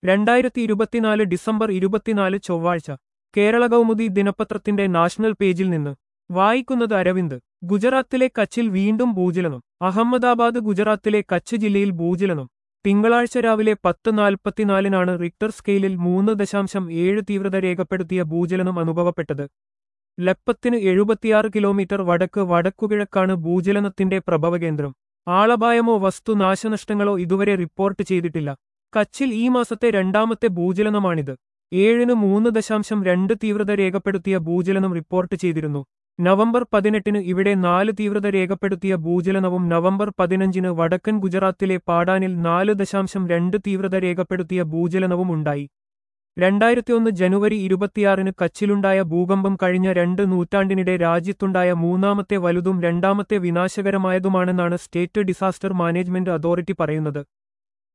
രണ്ടായിരത്തി ഇരുപത്തിനാല് ഡിസംബർ ഇരുപത്തിനാല് ചൊവ്വാഴ്ച കേരള കൗമുദി ദിനപത്രത്തിന്റെ നാഷണൽ പേജിൽ നിന്ന് വായിക്കുന്നത് അരവിന്ദ് ഗുജറാത്തിലെ കച്ചിൽ വീണ്ടും ഭൂചലനം അഹമ്മദാബാദ് ഗുജറാത്തിലെ കച്ച് ജില്ലയിൽ ഭൂചലനം തിങ്കളാഴ്ച രാവിലെ പത്ത് നാൽപ്പത്തിനാലിനാണ് റിക്ടർ സ്കെയിലിൽ മൂന്ന് ദശാംശം ഏഴ് തീവ്രത രേഖപ്പെടുത്തിയ ഭൂചലനം അനുഭവപ്പെട്ടത് ലപ്പത്തിന് എഴുപത്തിയാറ് കിലോമീറ്റർ വടക്ക് വടക്കുകിഴക്കാണ് ഭൂചലനത്തിന്റെ പ്രഭവകേന്ദ്രം ആളപായമോ വസ്തു നാശനഷ്ടങ്ങളോ ഇതുവരെ റിപ്പോർട്ട് ചെയ്തിട്ടില്ല കച്ചിൽ ഈ മാസത്തെ രണ്ടാമത്തെ ഭൂചലനമാണിത് ഏഴിന് മൂന്ന് ദശാംശം രണ്ട് തീവ്രത രേഖപ്പെടുത്തിയ ഭൂചലനം റിപ്പോർട്ട് ചെയ്തിരുന്നു നവംബർ പതിനെട്ടിന് ഇവിടെ നാല് തീവ്രത രേഖപ്പെടുത്തിയ ഭൂചലനവും നവംബർ പതിനഞ്ചിന് വടക്കൻ ഗുജറാത്തിലെ പാടാനിൽ നാല് ദശാംശം രണ്ട് തീവ്രത രേഖപ്പെടുത്തിയ ഭൂചലനവും ഉണ്ടായി രണ്ടായിരത്തിയൊന്ന് ജനുവരി ഇരുപത്തിയാറിന് കച്ചിലുണ്ടായ ഭൂകമ്പം കഴിഞ്ഞ രണ്ട് നൂറ്റാണ്ടിനിടെ രാജ്യത്തുണ്ടായ മൂന്നാമത്തെ വലുതും രണ്ടാമത്തെ വിനാശകരമായതുമാണെന്നാണ് സ്റ്റേറ്റ് ഡിസാസ്റ്റർ മാനേജ്മെന്റ് അതോറിറ്റി പറയുന്നത്